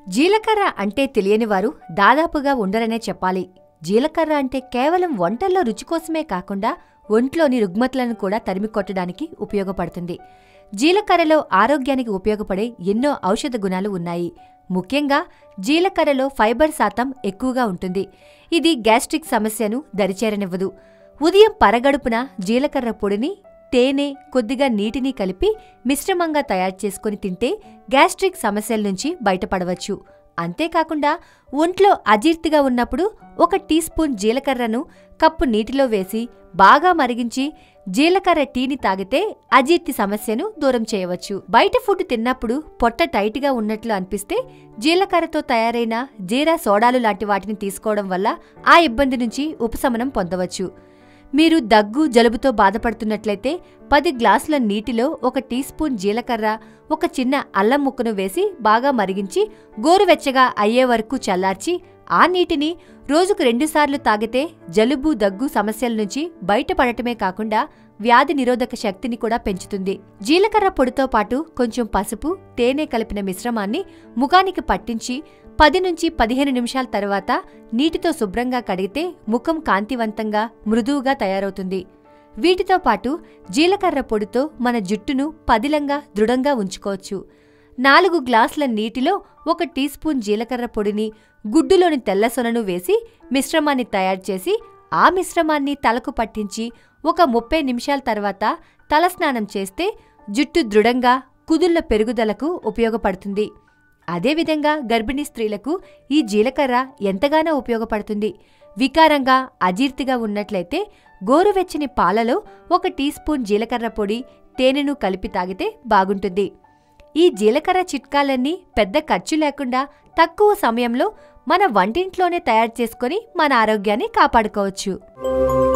జీలకర్ర అంటే తెలియని వారు దాదాపుగా ఉండరనే చెప్పాలి జీలకర్ర అంటే కేవలం వంటల్లో రుచి కోసమే కాకుండా ఒంట్లోని రుగ్మతలను కూడా తరిమి కొట్టడానికి ఉపయోగపడుతుంది జీలకర్రలో ఆరోగ్యానికి ఉపయోగపడే ఎన్నో ఔషధ గుణాలు ఉన్నాయి ముఖ్యంగా జీలకర్రలో ఫైబర్ శాతం ఎక్కువగా ఉంటుంది ఇది గ్యాస్ట్రిక్ సమస్యను దరిచేరనివ్వదు ఉదయం పరగడుపున జీలకర్ర పొడిని తేనె కొద్దిగా నీటిని కలిపి మిశ్రమంగా తయారు చేసుకుని తింటే గ్యాస్ట్రిక్ సమస్యల నుంచి బయటపడవచ్చు అంతేకాకుండా ఒంట్లో అజీర్తిగా ఉన్నప్పుడు ఒక టీ స్పూన్ జీలకర్రను కప్పు నీటిలో వేసి బాగా మరిగించి జీలకర్ర టీని తాగితే అజీర్తి సమస్యను దూరం చేయవచ్చు బయట ఫుడ్ తిన్నప్పుడు పొట్ట టైట్గా ఉన్నట్లు అనిపిస్తే జీలకర్రతో తయారైన జీరా సోడాలు లాంటి వాటిని తీసుకోవడం వల్ల ఆ ఇబ్బంది నుంచి ఉపశమనం పొందవచ్చు మీరు దగ్గు జలుబుతో బాధపడుతున్నట్లయితే పది గ్లాసుల నీటిలో ఒక టీ స్పూన్ జీలకర్ర ఒక చిన్న అల్లం ముక్కను వేసి బాగా మరిగించి గోరువెచ్చగా అయ్యే వరకు చల్లార్చి ఆ నీటిని రోజుకు రెండుసార్లు తాగితే జలుబు దగ్గు సమస్యల నుంచి బయటపడటమే కాకుండా వ్యాధి నిరోధక శక్తిని కూడా పెంచుతుంది జీలకర్ర పొడితో పాటు కొంచెం పసుపు తేనె కలిపిన మిశ్రమాన్ని ముఖానికి పట్టించి పది నుంచి పదిహేను నిమిషాల తర్వాత నీటితో శుభ్రంగా కడిగితే ముఖం కాంతివంతంగా మృదువుగా తయారవుతుంది వీటితో పాటు జీలకర్ర పొడితో మన జుట్టును పదిలంగా దృఢంగా ఉంచుకోవచ్చు నాలుగు గ్లాసుల నీటిలో ఒక టీ స్పూన్ జీలకర్ర పొడిని గుడ్డులోని తెల్లసొనను వేసి మిశ్రమాన్ని తయారు చేసి ఆ మిశ్రమాన్ని తలకు పట్టించి ఒక ముప్పై నిమిషాల తర్వాత తలస్నానం చేస్తే జుట్టు దృఢంగా కుదుళ్ల పెరుగుదలకు ఉపయోగపడుతుంది అదేవిధంగా గర్భిణీ స్త్రీలకు ఈ జీలకర్ర ఎంతగానో ఉపయోగపడుతుంది వికారంగా అజీర్తిగా ఉన్నట్లయితే గోరువెచ్చని పాలలో ఒక టీ స్పూన్ జీలకర్ర పొడి తేనెను కలిపి తాగితే బాగుంటుంది ఈ జీలకర్ర చిట్కాలన్నీ పెద్ద ఖర్చు లేకుండా తక్కువ సమయంలో మన వంటింట్లోనే తయారు చేసుకొని మన ఆరోగ్యాన్ని కాపాడుకోవచ్చు